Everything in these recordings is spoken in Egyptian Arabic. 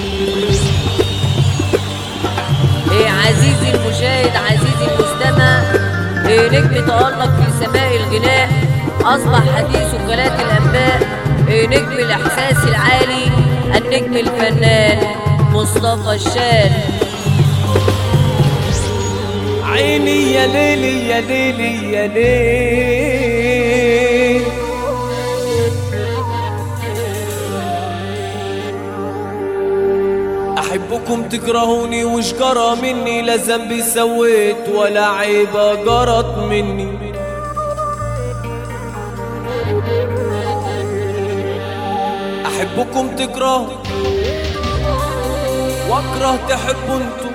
إيه عزيزي المشاهد عزيزي المستمع إيه نجم تألق في سماء الغناء أصبح حديث وكالات الأنباء إيه نجم الإحساس العالي النجم الفنان مصطفى الشال عيني يا ليلي يا ليلي يا ليل أحبكم تكرهوني وش جرى مني لا ذنبي سويت ولا عيبة جرت مني أحبكم تكرهوا واكره تحبوا انتوا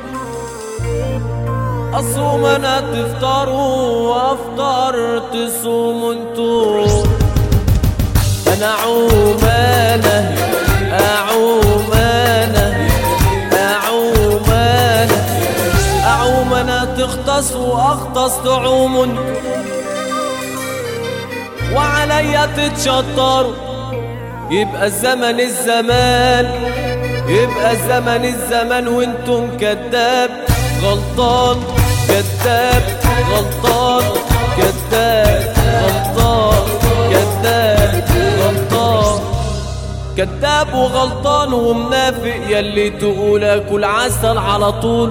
اصوم انا تفطروا وافطر تصوموا انتوا انا عومانة اعومانة اعومانة اعومانة تختص واختص تعوموا انتوا وعليا تتشطروا يبقى الزمن الزمان يبقى الزمن الزمان وانتم كذاب غلطان كذاب غلطان كذاب غلطان كذاب غلطان كذاب وغلطان ومنافق يلي تقول اكل عسل على طول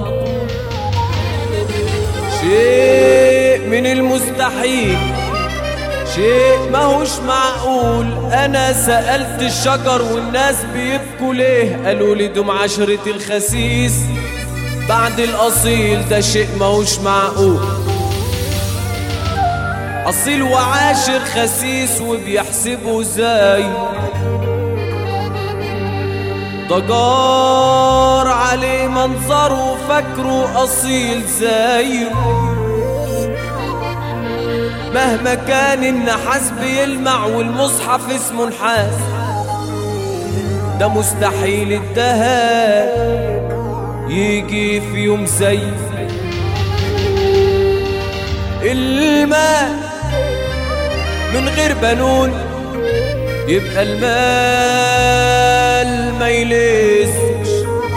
شيء من المستحيل شيء ماهوش معقول انا سألت الشجر والناس بيبكوا ليه قالوا لي دم عشرة الخسيس بعد الاصيل ده شيء ماهوش معقول اصيل وعاشر خسيس وبيحسبوا زي ده جار عليه منظره فاكره اصيل زيه مهما كان النحاس بيلمع والمصحف اسمه نحاس ده مستحيل الدهب يجي في يوم زي الماء من غير بنون يبقى المال ما يلسش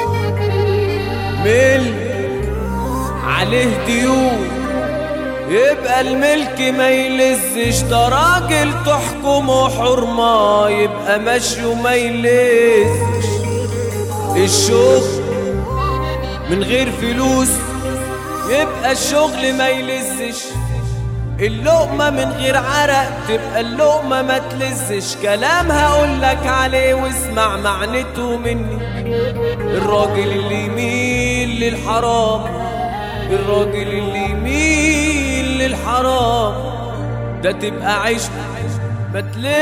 ملك عليه ديون يبقى الملك ما يلزش ده راجل تحكمه حرمة يبقى مشي وما يلزش الشغل من غير فلوس يبقى الشغل ما يلزش اللقمة من غير عرق تبقى اللقمة ما تلزش كلام هقولك عليه واسمع معنته مني الراجل اللي يميل للحرام الراجل اللي يميل للحرام ده تبقى عيش ما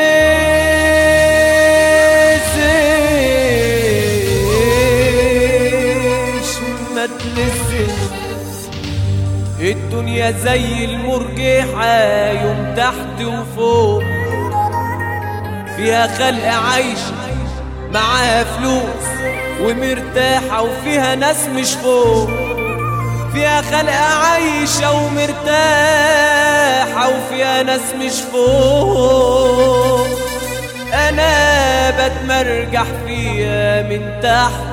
تلزش ما تلزش الدنيا زي المرجحة يوم تحت وفوق فيها خلق عايش معاها فلوس ومرتاحة وفيها ناس مش فوق فيها خلق عايشة ومرتاحة وفيها ناس مش فوق أنا بتمرجح فيها من تحت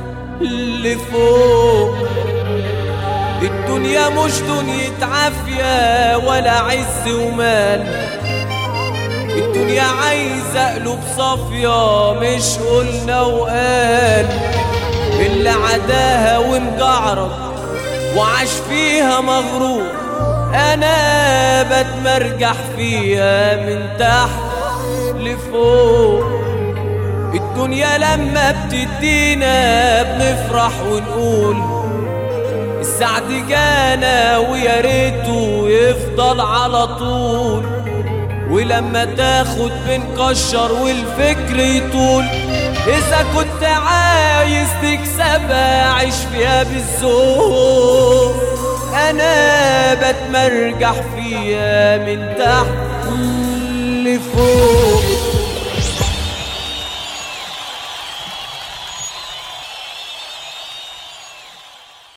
لفوق الدنيا مش دنيا عافية ولا عز ومال الدنيا عايزة قلوب صافية مش قلنا وقال اللي عداها ومجعرض وعاش فيها مغرور انا بتمرجح فيها من تحت لفوق الدنيا لما بتدينا بنفرح ونقول السعد جانا ويا ريته يفضل على طول ولما تاخد بنكشر والفكر يطول إذا كنت عايز تكسبها عيش فيها بالذوق أنا بتمرجح فيها من تحت لفوق